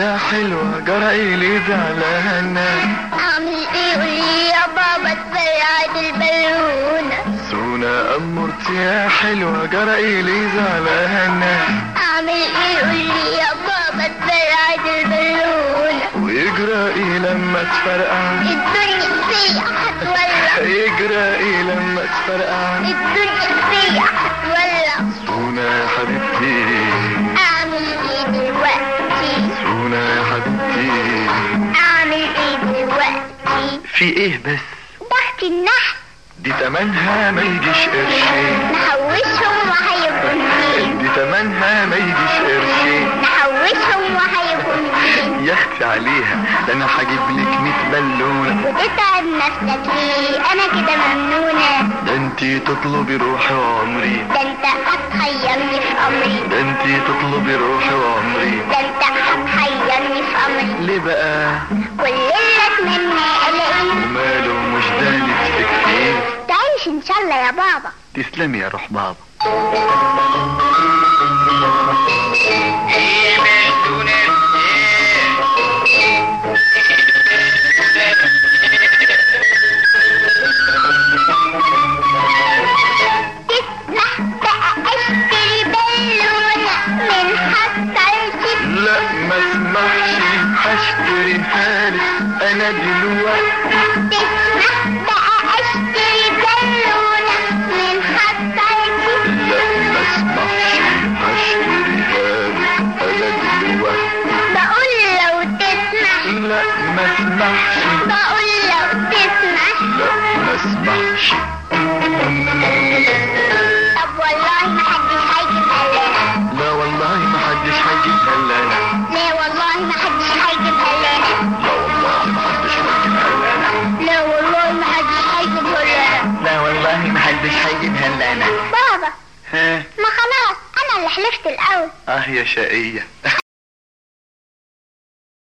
يا حلوة جرى لي زعلانة اعمل ايه قولي يا بابا اتفرعت البالونة سونا أمرت يا حلوة جرى لي زعلانة اعمل ايه قولي يا بابا اتفرعت البالونة ويجرى ايه لما تفرقع الدنيا فيا هتولع يجرى ايه لما تفرقع الدنيا فيا هتولع سونا يا حبيبتي اعمل ايه دلوقتي سونا يا حبيبتي اعمل ايه دلوقتي في ايه بس ضغط النحل دي تمنها ما يجيش قرشين نحوشهم وهيبقوا اتنين دي تمنها ما يجيش قرشين نحوشهم وهيبقوا اتنين يا اختي عليها ده انا هجيب لك 100 بالونه وتتعب نفسك ليه انا كده ممنونة ده انتي تطلبي روحي وعمري ده انت هتحيرني في امري ده انتي تطلبي روحي وعمري ده انت هتحيرني في امري ليه بقى كل اللي اتمنى الاقيه وماله مش ده نفسك فيه تعيش ان شاء الله يا بابا تسلمي يا روح بابا تسمح بقى اشتري بالونة من حصلتي لا ما اسمحش هشتريها لك انا دلوقتي تسمح بقى اشتري بالونة من حصلتي لا ما اسمحش هشتريها لك انا دلوقتي بقول لو تسمح لا ما اسمحش بقول لو تسمح لا ما اسمحش طب والله ما حدش هيجيب قلانا لا والله ما حدش هيجيبها الا انا لا والله ما حدش هيجيب قلانا لا والله ما حدش هيجيبها الا انا لا والله ما حدش هيجيب قلانا لا والله ما حدش هيجيبها الا انا بابا ها ما خلاص انا اللي حلفت الاول اه يا شقية